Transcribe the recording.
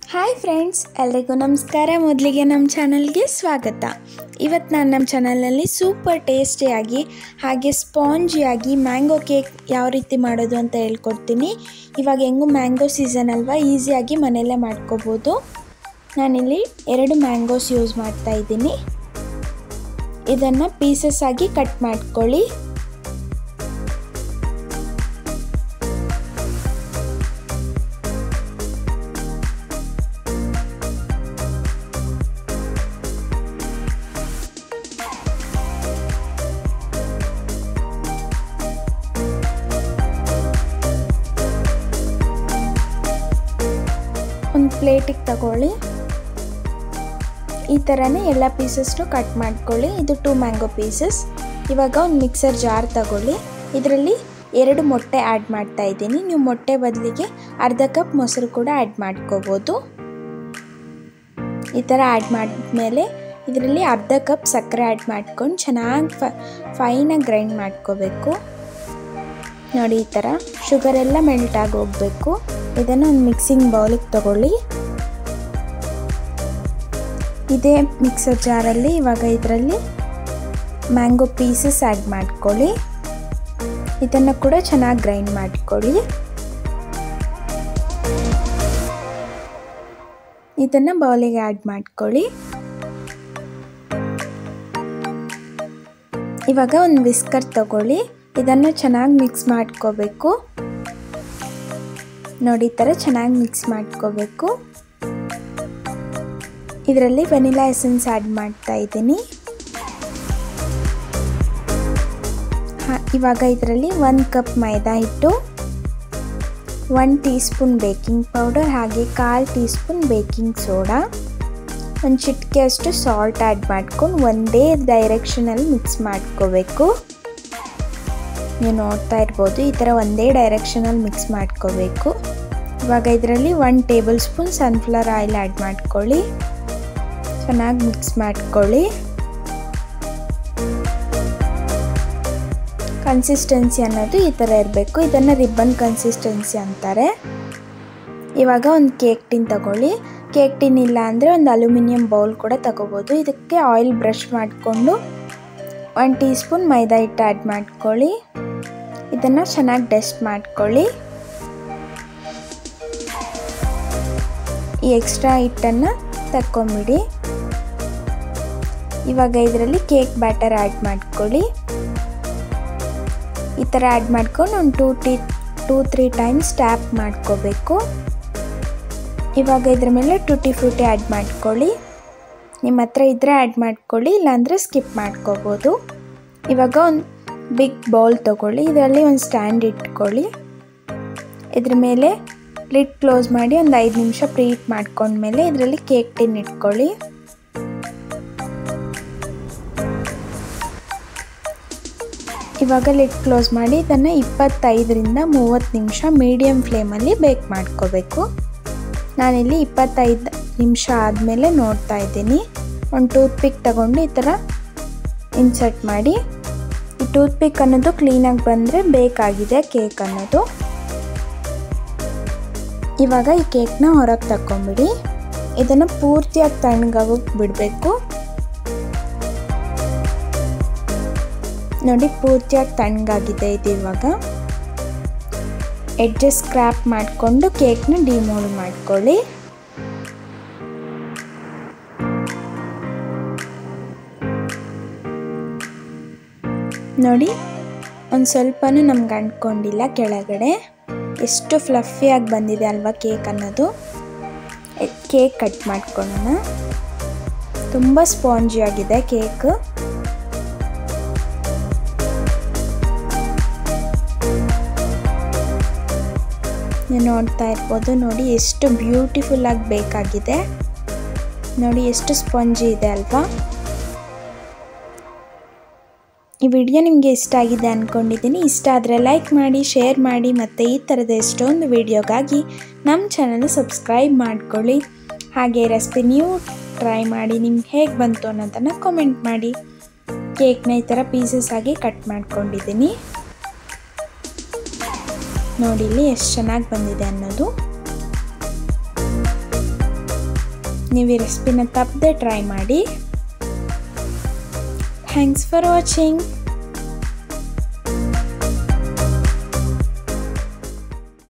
hi friends ಎಲ್ರಿಗೂ ನಮಸ್ಕಾರ ಮೊದಲಿಗೆ ನಮ್ಮ ಚಾನಲ್ಗೆ ಸ್ವಾಗತ ಇವತ್ತು ನಾನು ನಮ್ಮ ಚಾನಲಲ್ಲಿ ಸೂಪರ್ ಟೇಸ್ಟಿಯಾಗಿ ಹಾಗೆ ಸ್ಪಾಂಜಿಯಾಗಿ ಮ್ಯಾಂಗೋ ಕೇಕ್ ಯಾವ ರೀತಿ ಮಾಡೋದು ಅಂತ ಹೇಳ್ಕೊಡ್ತೀನಿ ಇವಾಗ ಹೆಂಗೂ ಮ್ಯಾಂಗೋ ಸೀಸನ್ ಅಲ್ವಾ ಈಸಿಯಾಗಿ ಮನೆಯಲ್ಲೇ ಮಾಡ್ಕೋಬೋದು ನಾನಿಲ್ಲಿ ಎರಡು ಮ್ಯಾಂಗೋಸ್ ಯೂಸ್ ಮಾಡ್ತಾ ಇದ್ದೀನಿ ಇದನ್ನು ಪೀಸಸ್ ಆಗಿ ಕಟ್ ಮಾಡ್ಕೊಳ್ಳಿ ಒಂದು ಪ್ಲೇಟಿಗೆ ತಗೊಳ್ಳಿ ಈ ಥರನೇ ಎಲ್ಲ ಪೀಸಸ್ನು ಕಟ್ ಮಾಡ್ಕೊಳ್ಳಿ ಇದು ಟೂ ಮ್ಯಾಂಗೋ ಪೀಸಸ್ ಇವಾಗ ಒಂದು ಮಿಕ್ಸರ್ ಜಾರ್ ತಗೊಳ್ಳಿ ಇದರಲ್ಲಿ ಎರಡು ಮೊಟ್ಟೆ ಆ್ಯಡ್ ಮಾಡ್ತಾ ಇದ್ದೀನಿ ನೀವು ಮೊಟ್ಟೆ ಬದಲಿಗೆ ಅರ್ಧ ಕಪ್ ಮೊಸರು ಕೂಡ ಆ್ಯಡ್ ಮಾಡ್ಕೋಬೋದು ಈ ಥರ ಆ್ಯಡ್ ಮಾಡಿದ್ಮೇಲೆ ಇದರಲ್ಲಿ ಅರ್ಧ ಕಪ್ ಸಕ್ಕರೆ ಆ್ಯಡ್ ಮಾಡ್ಕೊಂಡು ಚೆನ್ನಾಗಿ ಫ ಫೈನಾಗಿ ಗ್ರೈಂಡ್ ಮಾಡ್ಕೋಬೇಕು ನೋಡಿ ಈ ಥರ ಶುಗರ್ ಎಲ್ಲ ಮೆಲ್ಟ್ ಆಗಿ ಹೋಗಬೇಕು ಇದನ್ನು ಒಂದು ಮಿಕ್ಸಿಂಗ್ ಬೌಲಿಗೆ ತಗೊಳ್ಳಿ ಇದೇ ಮಿಕ್ಸರ್ ಜಾರಲ್ಲಿ ಇವಾಗ ಇದರಲ್ಲಿ ಮ್ಯಾಂಗೋ ಪೀಸಸ್ ಆ್ಯಡ್ ಮಾಡ್ಕೊಳ್ಳಿ ಇದನ್ನು ಕೂಡ ಚೆನ್ನಾಗಿ ಗ್ರೈಂಡ್ ಮಾಡ್ಕೊಳ್ಳಿ ಇದನ್ನು ಬೌಲಿಗೆ ಆ್ಯಡ್ ಮಾಡ್ಕೊಳ್ಳಿ ಇವಾಗ ಒಂದು ವಿಸ್ಕರ್ ತಗೊಳ್ಳಿ ಇದನ್ನು ಚೆನ್ನಾಗಿ ಮಿಕ್ಸ್ ಮಾಡ್ಕೋಬೇಕು ನೋಡಿ ಈ ಥರ ಚೆನ್ನಾಗಿ ಮಿಕ್ಸ್ ಮಾಡ್ಕೋಬೇಕು ಇದರಲ್ಲಿ ವೆನಿಲಾ ಎಸೆನ್ಸ್ ಆ್ಯಡ್ ಮಾಡ್ತಾ ಇದ್ದೀನಿ ಇವಾಗ ಇದರಲ್ಲಿ ಒಂದು ಕಪ್ ಮೈದಾ ಹಿಟ್ಟು one teaspoon baking powder ಹಾಗೆ ಕಾಲು ಟೀ ಸ್ಪೂನ್ ಬೇಕಿಂಗ್ ಸೋಡಾ ಒಂದು ಚಿಟಿಕೆಯಷ್ಟು ಸಾಲ್ಟ್ ಆ್ಯಡ್ ಮಾಡ್ಕೊಂಡು ಒಂದೇ ಡೈರೆಕ್ಷನಲ್ಲಿ ಮಿಕ್ಸ್ ಮಾಡ್ಕೋಬೇಕು ನೀವು ನೋಡ್ತಾ ಇರ್ಬೋದು ಈ ಥರ ಒಂದೇ ಡೈರೆಕ್ಷನಲ್ಲಿ ಮಿಕ್ಸ್ ಮಾಡ್ಕೋಬೇಕು ಇವಾಗ ಇದರಲ್ಲಿ one tablespoon sunflower oil add ಮಾಡ್ಕೊಳ್ಳಿ ಚೆನ್ನಾಗಿ ಮಿಕ್ಸ್ ಮಾಡ್ಕೊಳ್ಳಿ ಕನ್ಸಿಸ್ಟೆನ್ಸಿ ಅನ್ನೋದು ಈ ಥರ ಇರಬೇಕು ಇದನ್ನು ರಿಬ್ಬನ್ ಕನ್ಸಿಸ್ಟೆನ್ಸಿ ಅಂತಾರೆ ಇವಾಗ ಒಂದು ಕೇಕ್ ಟಿನ್ ತಗೊಳ್ಳಿ ಕೇಕ್ ಟಿನ್ ಇಲ್ಲ ಅಂದರೆ ಒಂದು ಅಲ್ಯೂಮಿನಿಯಂ ಬೌಲ್ ಕೂಡ ತಗೋಬೋದು ಇದಕ್ಕೆ ಆಯಿಲ್ ಬ್ರಷ್ ಮಾಡಿಕೊಂಡು ಒನ್ ಟೀ ಸ್ಪೂನ್ ಮೈದಾ ಹಿಟ್ಟು ಆ್ಯಡ್ ಮಾಡ್ಕೊಳ್ಳಿ ಇದನ್ನು ಚೆನ್ನಾಗಿ ಡಸ್ಟ್ ಮಾಡ್ಕೊಳ್ಳಿ ಈ ಎಕ್ಸ್ಟ್ರಾ ಹಿಟ್ಟನ್ನು ತಕ್ಕೊಂಬಿಡಿ ಇವಾಗ ಇದರಲ್ಲಿ ಕೇಕ್ ಬ್ಯಾಟರ್ ಆ್ಯಡ್ ಮಾಡ್ಕೊಳ್ಳಿ ಈ ಥರ ಆ್ಯಡ್ ಮಾಡ್ಕೊಂಡು ಒಂದು ಟೂ ಟಿ ಟೂ ತ್ರೀ ಟೈಮ್ಸ್ ಟ್ಯಾಪ್ ಮಾಡ್ಕೋಬೇಕು ಇವಾಗ ಇದ್ರ ಮೇಲೆ ಟುಟಿ ಫ್ರೂಟಿ ಆ್ಯಡ್ ಮಾಡ್ಕೊಳ್ಳಿ ನಿಮ್ಮ ಹತ್ರ ಇದ್ದರೆ ಆ್ಯಡ್ ಮಾಡ್ಕೊಳ್ಳಿ ಇಲ್ಲಾಂದರೆ ಸ್ಕಿಪ್ ಮಾಡ್ಕೋಬೋದು ಇವಾಗ ಒಂದು ಬಿಗ್ ಬೌಲ್ ತೊಗೊಳ್ಳಿ ಇದರಲ್ಲಿ ಒಂದು ಸ್ಟ್ಯಾಂಡ್ ಇಟ್ಕೊಳ್ಳಿ ಇದ್ರ ಮೇಲೆ ಲಿಡ್ ಕ್ಲೋಸ್ ಮಾಡಿ ಒಂದು ಐದು ನಿಮಿಷ ಪ್ರೀಟ್ ಮಾಡ್ಕೊಂಡ್ಮೇಲೆ ಇದರಲ್ಲಿ ಕೇಕ್ ಟಿನ್ ಇಟ್ಕೊಳ್ಳಿ ಇವಾಗ ಲಿಡ್ ಕ್ಲೋಸ್ ಮಾಡಿ ಇದನ್ನು ಇಪ್ಪತ್ತೈದರಿಂದ ಮೂವತ್ತು ನಿಮಿಷ ಮೀಡಿಯಮ್ ಫ್ಲೇಮಲ್ಲಿ ಬೇಕ್ ಮಾಡ್ಕೋಬೇಕು ನಾನಿಲ್ಲಿ ಇಪ್ಪತ್ತೈದು ನಿಮಿಷ ಆದಮೇಲೆ ನೋಡ್ತಾ ಇದ್ದೀನಿ ಒಂದು ಟೂತ್ ಪಿಕ್ ತಗೊಂಡು ಈ ಥರ ಇನ್ಸರ್ಟ್ ಮಾಡಿ ಈ ಟೂತ್ ಪಿಕ್ ಅನ್ನೋದು ಕ್ಲೀನಾಗಿ ಬಂದರೆ ಬೇಕಾಗಿದೆ ಕೇಕ್ ಅನ್ನೋದು ಇವಾಗ ಈ ಕೇಕ್ನ ಹೊರಗೆ ತಗೊಂಬಿಡಿ ಇದನ್ನು ಪೂರ್ತಿಯಾಗಿ ತಣ್ಣಗಾಗೋಗಿ ಬಿಡಬೇಕು ನೋಡಿ ಪೂರ್ತಿಯಾಗಿ ತಣ್ಣಗಾಗಿದೆ ಇದು ಇವಾಗ ಎಡ್ಜಸ್ ಸ್ಕ್ರ್ಯಾಪ್ ಮಾಡಿಕೊಂಡು ಕೇಕ್ನ ಡಿಮೋಲ್ಡ್ ಮಾಡ್ಕೊಳ್ಳಿ ನೋಡಿ ಒಂದು ಸ್ವಲ್ಪನೂ ನಮ್ಗೆ ಅಂಟ್ಕೊಂಡಿಲ್ಲ ಕೆಳಗಡೆ ಎಷ್ಟು ಫ್ಲಫಿಯಾಗಿ ಬಂದಿದೆ ಅಲ್ವಾ ಕೇಕ್ ಅನ್ನೋದು ಕೇಕ್ ಕಟ್ ಮಾಡ್ಕೊಳ್ಳೋಣ ತುಂಬ ಸ್ಪಾಂಜಿಯಾಗಿದೆ ಕೇಕ್ ನೀವು ನೋಡ್ತಾ ಇರ್ಬೋದು ನೋಡಿ ಎಷ್ಟು ಬ್ಯೂಟಿಫುಲ್ಲಾಗಿ ಬೇಕಾಗಿದೆ ನೋಡಿ ಎಷ್ಟು ಸ್ಪಾಂಜಿ ಇದೆ ಅಲ್ವಾ ಈ ವಿಡಿಯೋ ನಿಮಗೆ ಇಷ್ಟ ಆಗಿದೆ ಅಂದ್ಕೊಂಡಿದ್ದೀನಿ ಇಷ್ಟ ಆದರೆ ಲೈಕ್ ಮಾಡಿ ಶೇರ್ ಮಾಡಿ ಮತ್ತು ಈ ಥರದ ಎಷ್ಟೊಂದು ವಿಡಿಯೋಗಾಗಿ ನಮ್ಮ ಚಾನಲ್ ಸಬ್ಸ್ಕ್ರೈಬ್ ಮಾಡ್ಕೊಳ್ಳಿ ಹಾಗೆ ರೆಸಿಪಿ ನೀವು ಟ್ರೈ ಮಾಡಿ ನಿಮ್ಗೆ ಹೇಗೆ ಬಂತು ಅನ್ನೋದನ್ನು ಕಾಮೆಂಟ್ ಮಾಡಿ ಕೇಕ್ನ ಈ ಥರ ಪೀಸಸ್ ಆಗಿ ಕಟ್ ಮಾಡ್ಕೊಂಡಿದ್ದೀನಿ ನೋಡಿ ಇಲ್ಲಿ ಎಷ್ಟು ಚೆನ್ನಾಗಿ ಬಂದಿದೆ ಅನ್ನೋದು ನೀವು ಈ ರೆಸಿಪಿನ ತಪ್ಪದೆ ಟ್ರೈ ಮಾಡಿ ಥ್ಯಾಂಕ್ಸ್ ಫಾರ್ ವಾಚಿಂಗ್